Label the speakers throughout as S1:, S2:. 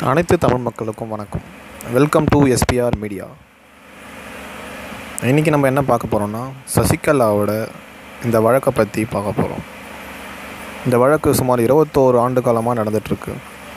S1: அனைத்து தமிழ் மக்களுக்கும் வணக்கம் வெல்கம் டு எஸ்பிஆர் மீடியா இன்றைக்கி நம்ம என்ன பார்க்க போகிறோம்னா சசிகலாவோட இந்த வழக்கை பற்றி பார்க்க போகிறோம் இந்த வழக்கு சுமார் இருபத்தோரு ஆண்டு காலமாக நடந்துகிட்ருக்கு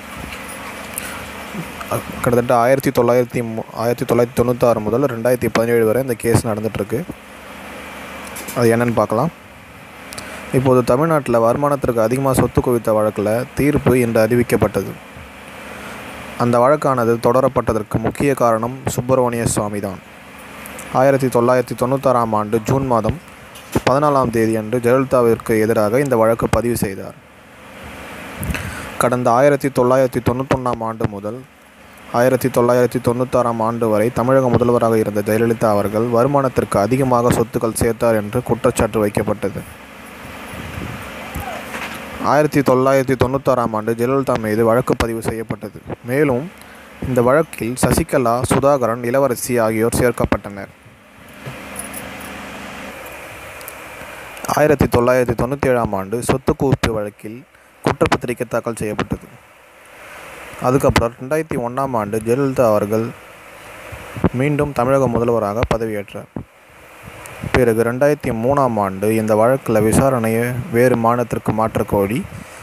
S1: கிட்டத்தட்ட ஆயிரத்தி தொள்ளாயிரத்தி மு ஆயிரத்தி தொள்ளாயிரத்தி தொண்ணூத்தாறு முதல் ரெண்டாயிரத்தி பதினேழு வரை இந்த கேஸ் நடந்துகிட்ருக்கு அது என்னன்னு பார்க்கலாம் இப்போது தமிழ்நாட்டில் வருமானத்திற்கு அதிகமாக சொத்து குவித்த வழக்கில் தீர்ப்பு இன்று அறிவிக்கப்பட்டது அந்த வழக்கானது தொடரப்பட்டதற்கு முக்கிய காரணம் சுப்பிரமணிய சுவாமி தான் ஆயிரத்தி தொள்ளாயிரத்தி தொண்ணூத்தாறாம் ஆண்டு ஜூன் மாதம் பதினாலாம் தேதி அன்று ஜெயலலிதாவிற்கு எதிராக இந்த வழக்கு பதிவு செய்தார் கடந்த ஆயிரத்தி தொள்ளாயிரத்தி தொண்ணூத்தொன்னாம் ஆண்டு முதல் ஆயிரத்தி தொள்ளாயிரத்தி தொண்ணூத்தாறாம் ஆண்டு வரை தமிழக முதல்வராக இருந்த ஜெயலலிதா அவர்கள் வருமானத்திற்கு அதிகமாக சொத்துக்கள் சேர்த்தார் என்று குற்றச்சாட்டு வைக்கப்பட்டது ஆயிரத்தி தொள்ளாயிரத்தி தொண்ணூத்தாறாம் ஆண்டு ஜெயலலிதா மீது வழக்கு பதிவு செய்யப்பட்டது மேலும் இந்த வழக்கில் சசிகலா சுதாகரன் இளவரசி ஆகியோர் சேர்க்கப்பட்டனர் ஆயிரத்தி தொள்ளாயிரத்தி தொண்ணூற்றி ஏழாம் ஆண்டு சொத்து குவிப்பு வழக்கில் குற்றப்பத்திரிகை தாக்கல் செய்யப்பட்டது அதுக்கப்புறம் ரெண்டாயிரத்தி ஒன்றாம் ஆண்டு ஜெயலலிதா அவர்கள் மீண்டும் தமிழக முதல்வராக பதவியேற்றார் பிறகு ரெண்டாயிரத்தி மூணாம் ஆண்டு இந்த வழக்கில் விசாரணையை வேறு மாநிலத்திற்கு மாற்ற கோரி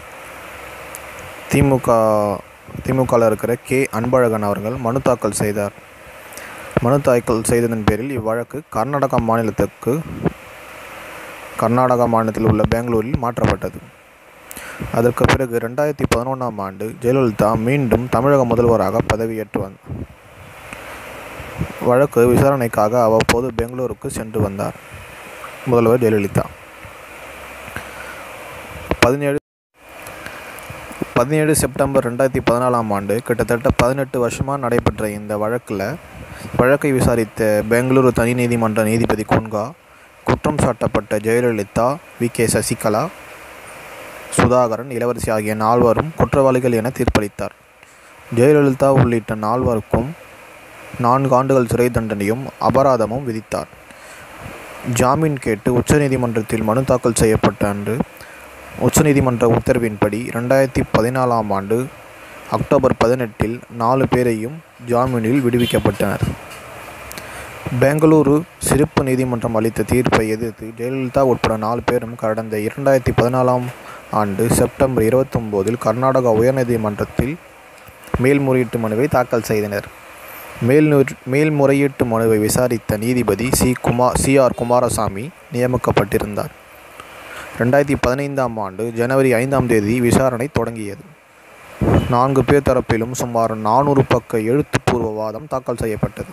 S1: திமுக திமுகவில் இருக்கிற கே அன்பழகன் அவர்கள் மனு தாக்கல் செய்தார் மனு தாக்கல் செய்ததன் பேரில் இவ்வழக்கு கர்நாடகா மாநிலத்துக்கு கர்நாடகா மாநிலத்தில் உள்ள பெங்களூரில் மாற்றப்பட்டது அதற்கு பிறகு ரெண்டாயிரத்தி பதினொன்றாம் ஆண்டு ஜெயலலிதா மீண்டும் தமிழக முதல்வராக பதவியேற்று வந்தார் வழக்கு விசாரணைக்காக அவ்வப்போது பெங்களூருக்கு சென்று வந்தார் முதல்வர் ஜெயலலிதா பதினேழு பதினேழு செப்டம்பர் ரெண்டாயிரத்தி பதினாலாம் ஆண்டு கிட்டத்தட்ட பதினெட்டு வருஷமாக நடைபெற்ற இந்த வழக்கில் வழக்கை விசாரித்த பெங்களூரு தனி நீதிமன்ற நீதிபதி குன்கா குற்றம் சாட்டப்பட்ட ஜெயலலிதா வி கே சசிகலா சுதாகரன் இளவரசி ஆகிய நால்வரும் குற்றவாளிகள் என தீர்ப்பளித்தார் ஜெயலலிதா உள்ளிட்ட நால்வருக்கும் நான்கு ஆண்டுகள் சிறை தண்டனையும் அபராதமும் விதித்தார் ஜாமீன் கேட்டு உச்சநீதிமன்றத்தில் மனு தாக்கல் செய்யப்பட்ட அன்று உச்சநீதிமன்ற உத்தரவின்படி ரெண்டாயிரத்தி பதினாலாம் ஆண்டு அக்டோபர் பதினெட்டில் நாலு பேரையும் ஜாமீனில் விடுவிக்கப்பட்டனர் பெங்களூரு சிறப்பு நீதிமன்றம் அளித்த தீர்ப்பை எதிர்த்து ஜெயலலிதா உட்பட நாலு பேரும் கடந்த இரண்டாயிரத்தி பதினாலாம் ஆண்டு செப்டம்பர் இருபத்தொம்போதில் கர்நாடகா உயர்நீதிமன்றத்தில் மேல்முறையீட்டு மனுவை தாக்கல் செய்தனர் மேல்நூற் மேல்முறையீட்டு மனுவை விசாரித்த நீதிபதி சி குமா சி ஆர் குமாரசாமி நியமிக்கப்பட்டிருந்தார் ரெண்டாயிரத்தி பதினைந்தாம் ஆண்டு ஜனவரி ஐந்தாம் தேதி விசாரணை தொடங்கியது நான்கு பேர் தரப்பிலும் சுமார் நானூறு பக்க எழுத்துப்பூர்வ வாதம் தாக்கல் செய்யப்பட்டது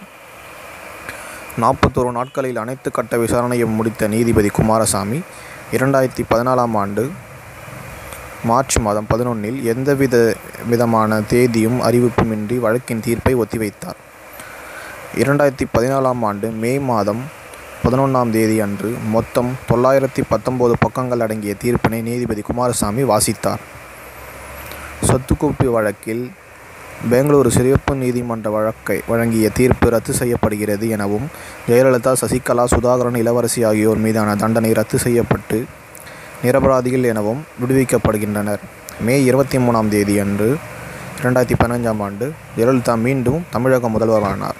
S1: நாற்பத்தோரு நாட்களில் அனைத்து கட்ட விசாரணையும் முடித்த நீதிபதி குமாரசாமி இரண்டாயிரத்தி பதினாலாம் ஆண்டு மார்ச் மாதம் பதினொன்றில் எந்தவித விதமான தேதியும் அறிவிப்புமின்றி வழக்கின் தீர்ப்பை ஒத்திவைத்தார் இரண்டாயிரத்தி பதினாலாம் ஆண்டு மே மாதம் பதினொன்றாம் தேதி அன்று மொத்தம் தொள்ளாயிரத்தி பத்தொம்போது பக்கங்கள் அடங்கிய தீர்ப்பினை நீதிபதி குமாரசாமி வாசித்தார் சொத்து குவிப்பு வழக்கில் பெங்களூரு சிறப்பு நீதிமன்ற வழக்கை வழங்கிய தீர்ப்பு ரத்து செய்யப்படுகிறது எனவும் ஜெயலலிதா சசிகலா சுதாகரன் இளவரசி ஆகியோர் மீதான தண்டனை ரத்து செய்யப்பட்டு நிரபராதிகள் எனவும் விடுவிக்கப்படுகின்றனர் மே இருபத்தி மூணாம் தேதி அன்று இரண்டாயிரத்தி பதினஞ்சாம் ஆண்டு ஜெயலலிதா மீண்டும் தமிழக முதல்வரானார்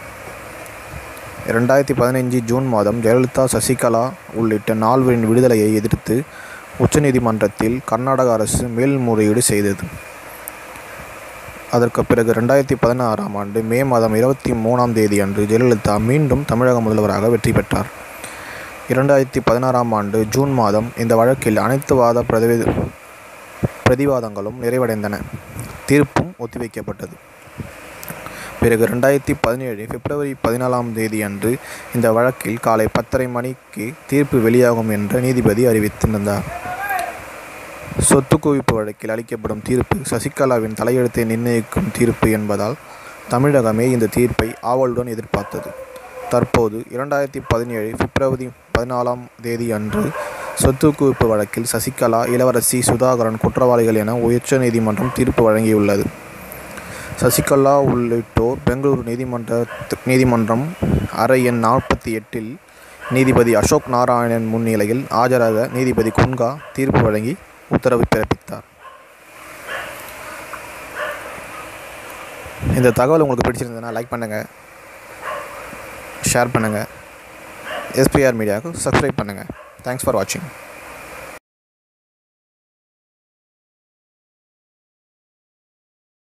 S1: இரண்டாயிரத்தி பதினைஞ்சு ஜூன் மாதம் ஜெயலலிதா சசிகலா உள்ளிட்ட நால்வரின் விடுதலையை எதிர்த்து உச்சநீதிமன்றத்தில் கர்நாடக அரசு மேல்முறையீடு செய்தது அதற்கு பிறகு ரெண்டாயிரத்தி பதினாறாம் ஆண்டு மே மாதம் இருபத்தி மூணாம் தேதி அன்று ஜெயலலிதா மீண்டும் தமிழக முதல்வராக வெற்றி பெற்றார் இரண்டாயிரத்தி பதினாறாம் ஆண்டு ஜூன் மாதம் இந்த வழக்கில் அனைத்து வாத பிரதிவே பிரதிவாதங்களும் நிறைவடைந்தன தீர்ப்பும் ஒத்திவைக்கப்பட்டது பிறகு ரெண்டாயிரத்தி பதினேழு பிப்ரவரி பதினாலாம் தேதி அன்று இந்த வழக்கில் காலை பத்தரை மணிக்கு தீர்ப்பு வெளியாகும் என்று நீதிபதி அறிவித்திருந்தார் சொத்து குவிப்பு வழக்கில் அளிக்கப்படும் தீர்ப்பு சசிகலாவின் தலையெழுத்தை நிர்ணயிக்கும் தீர்ப்பு என்பதால் தமிழகமே இந்த தீர்ப்பை ஆவலுடன் எதிர்பார்த்தது தற்போது இரண்டாயிரத்தி பதினேழு பிப்ரவரி பதினாலாம் தேதி அன்று சொத்து குவிப்பு வழக்கில் சசிகலா இளவரசி சுதாகரன் குற்றவாளிகள் என உயர்நீதிமன்றம் தீர்ப்பு வழங்கியுள்ளது சசிகலா உள்ளிட்டோர் பெங்களூரு நீதிமன்ற நீதிமன்றம் அறை எண் நாற்பத்தி எட்டில் நீதிபதி அசோக் நாராயணன் முன்னிலையில் ஆஜராக நீதிபதி குன்கா தீர்ப்பு வழங்கி உத்தரவு பிறப்பித்தார் இந்த தகவல் உங்களுக்கு பிடிச்சிருந்ததுன்னா லைக் பண்ணுங்கள் ஷேர் பண்ணுங்கள் எஸ்பிஆர் மீடியாவுக்கு சப்ஸ்கிரைப் பண்ணுங்கள் தேங்க்ஸ் ஃபார் வாட்சிங்